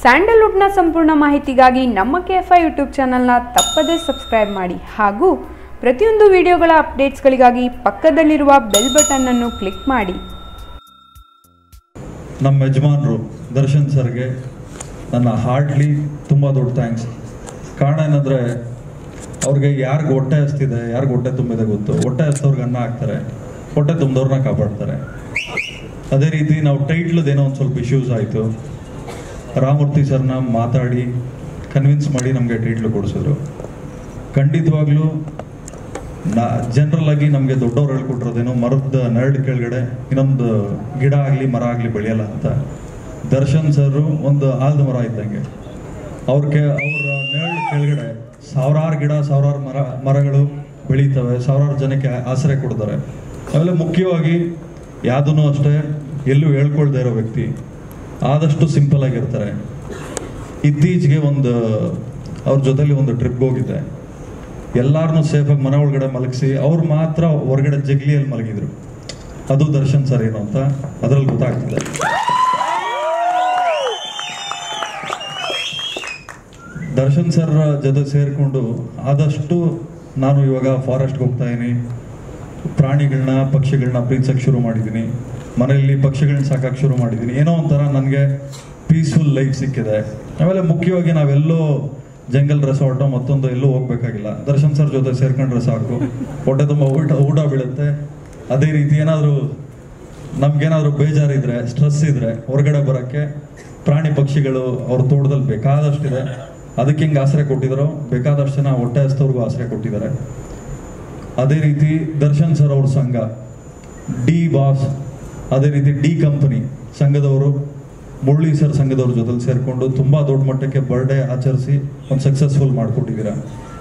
ಸ್ಯಾಂಡಲ್ವುಡ್ನ ಸಂಪೂರ್ಣ ಮಾಹಿತಿಗಾಗಿ ನಮ್ಮ ಕೆ ಎಫ್ ಐ ಯೂಟ್ಯೂಬ್ ಚಾನಲ್ನ ತಪ್ಪದೇ ಸಬ್ಸ್ಕ್ರೈಬ್ ಮಾಡಿ ಹಾಗೂ ಪ್ರತಿಯೊಂದು ವಿಡಿಯೋಗಳ ಅಪ್ಡೇಟ್ಸ್ಗಳಿಗಾಗಿ ಪಕ್ಕದಲ್ಲಿರುವ ಬೆಲ್ ಬಟನ್ ಅನ್ನು ಕ್ಲಿಕ್ ಮಾಡಿ ನಮ್ಮ ಯಜಮಾನರು ದರ್ಶನ್ ಸರ್ಗೆ ನನ್ನ ಹಾರ್ಟ್ಲಿ ತುಂಬ ದೊಡ್ಡ ಥ್ಯಾಂಕ್ಸ್ ಕಾರಣ ಏನಂದರೆ ಅವ್ರಿಗೆ ಯಾರಿಗೆ ಹೊಟ್ಟೆ ಹಸ್ತಿದೆ ಯಾರಿಗೆ ಹೊಟ್ಟೆ ತುಂಬಿದೆ ಗೊತ್ತು ಹೊಟ್ಟೆ ಹಸ್ತವ್ರಿಗೆ ಅನ್ನ ಹಾಕ್ತಾರೆ ಹೊಟ್ಟೆ ತುಂಬಿದವ್ರನ್ನ ಕಾಪಾಡ್ತಾರೆ ಅದೇ ರೀತಿ ನಾವು ಟೈಟ್ಲದ್ದು ಏನೋ ಒಂದು ಸ್ವಲ್ಪ ಇಶ್ಯೂಸ್ ಆಯಿತು ರಾಮೂರ್ತಿ ಸರ್ನ ಮಾತಾಡಿ ಕನ್ವಿನ್ಸ್ ಮಾಡಿ ನಮಗೆ ಟೈಟ್ಲು ಕೊಡಿಸಿದ್ರು ಖಂಡಿತವಾಗ್ಲೂ ನಾ ಜನರಲ್ ಆಗಿ ನಮಗೆ ದೊಡ್ಡವ್ರು ಹೇಳ್ಕೊಟ್ಟಿರೋದೇನೋ ಮರದ ನೆರಳು ಕೆಳಗಡೆ ಇನ್ನೊಂದು ಗಿಡ ಆಗಲಿ ಮರ ಆಗಲಿ ಬೆಳೆಯಲ್ಲ ಅಂತ ದರ್ಶನ್ ಸರ್ ಒಂದು ಆಲ್ದ ಮರ ಇದ್ದಂಗೆ ಅವ್ರಿಗೆ ಅವರ ನೆರಳು ಕೆಳಗಡೆ ಸಾವಿರಾರು ಗಿಡ ಸಾವಿರಾರು ಮರ ಮರಗಳು ಬೆಳೀತವೆ ಸಾವಿರಾರು ಜನಕ್ಕೆ ಆಶ್ರಯ ಕೊಡ್ತಾರೆ ಆಮೇಲೆ ಮುಖ್ಯವಾಗಿ ಯಾವುದೂ ಅಷ್ಟೇ ಎಲ್ಲೂ ಹೇಳ್ಕೊಳ್ದೇ ಇರೋ ವ್ಯಕ್ತಿ ಆದಷ್ಟು ಸಿಂಪಲ್ ಆಗಿರ್ತಾರೆ ಇತ್ತೀಚೆಗೆ ಒಂದು ಅವ್ರ ಜೊತೆಲಿ ಒಂದು ಟ್ರಿಪ್ ಹೋಗಿದ್ದೆ ಎಲ್ಲಾರನ್ನೂ ಸೇಫಾಗಿ ಮನೆ ಒಳಗಡೆ ಮಲಗಿಸಿ ಅವ್ರು ಮಾತ್ರ ಹೊರಗಡೆ ಜಗ್ಲಿಯಲ್ಲಿ ಮಲಗಿದ್ರು ಅದು ದರ್ಶನ್ ಸರ್ ಏನು ಅಂತ ಅದ್ರಲ್ಲಿ ಗೊತ್ತಾಗ್ತಿದೆ ದರ್ಶನ್ ಸರ್ ಜೊತೆ ಸೇರಿಕೊಂಡು ಆದಷ್ಟು ನಾನು ಇವಾಗ ಫಾರೆಸ್ಟ್ಗೆ ಹೋಗ್ತಾ ಇದೀನಿ ಪ್ರಾಣಿಗಳನ್ನ ಪಕ್ಷಿಗಳನ್ನ ಪ್ರೀತಿಸಕ್ಕೆ ಶುರು ಮಾಡಿದ್ದೀನಿ ಮನೆಯಲ್ಲಿ ಪಕ್ಷಿಗಳನ್ನ ಸಾಕಕ್ಕೆ ಶುರು ಮಾಡಿದ್ದೀನಿ ಏನೋ ಒಂಥರ ನನಗೆ ಪೀಸ್ಫುಲ್ ಲೈಫ್ ಸಿಕ್ಕಿದೆ ಆಮೇಲೆ ಮುಖ್ಯವಾಗಿ ನಾವೆಲ್ಲೋ ಜಂಗಲ್ ರೆಸಾರ್ಟು ಮತ್ತೊಂದು ಎಲ್ಲೂ ಹೋಗ್ಬೇಕಾಗಿಲ್ಲ ದರ್ಶನ್ ಸರ್ ಜೊತೆ ಸೇರ್ಕೊಂಡ್ರೆ ಸಾಕು ಹೊಟ್ಟೆ ತುಂಬ ಊಟ ಊಟ ಬೀಳುತ್ತೆ ಅದೇ ರೀತಿ ಏನಾದರೂ ನಮ್ಗೇನಾದ್ರೂ ಬೇಜಾರಿದ್ರೆ ಸ್ಟ್ರೆಸ್ ಇದ್ರೆ ಹೊರಗಡೆ ಬರೋಕ್ಕೆ ಪ್ರಾಣಿ ಪಕ್ಷಿಗಳು ಅವ್ರ ತೋಟದಲ್ಲಿ ಬೇಕಾದಷ್ಟಿದೆ ಅದಕ್ಕೆ ಹಿಂಗೆ ಆಶ್ರಯ ಕೊಟ್ಟಿದ್ರು ಬೇಕಾದಷ್ಟು ಜನ ಹೊಟ್ಟೆ ಹಸ್ತವ್ರಿಗೂ ಆಶ್ರಯ ಕೊಟ್ಟಿದ್ದಾರೆ ಅದೇ ರೀತಿ ದರ್ಶನ್ ಸರ್ ಅವ್ರ ಸಂಘ ಡಿ ಬಾಸ್ ಅದೇ ರೀತಿ ಡಿ ಕಂಪನಿ ಸಂಘದವರು ಮುರಳಿ ಸರ್ ಸಂಘದವ್ರ ಜೊತೆ ಸೇರಿಕೊಂಡು ತುಂಬಾ ದೊಡ್ಡ ಮಟ್ಟಕ್ಕೆ ಬರ್ಡೇ ಆಚರಿಸಿ ಒಂದು ಸಕ್ಸಸ್ಫುಲ್ ಮಾಡಿಕೊಟ್ಟಿದ್ದೀರಾ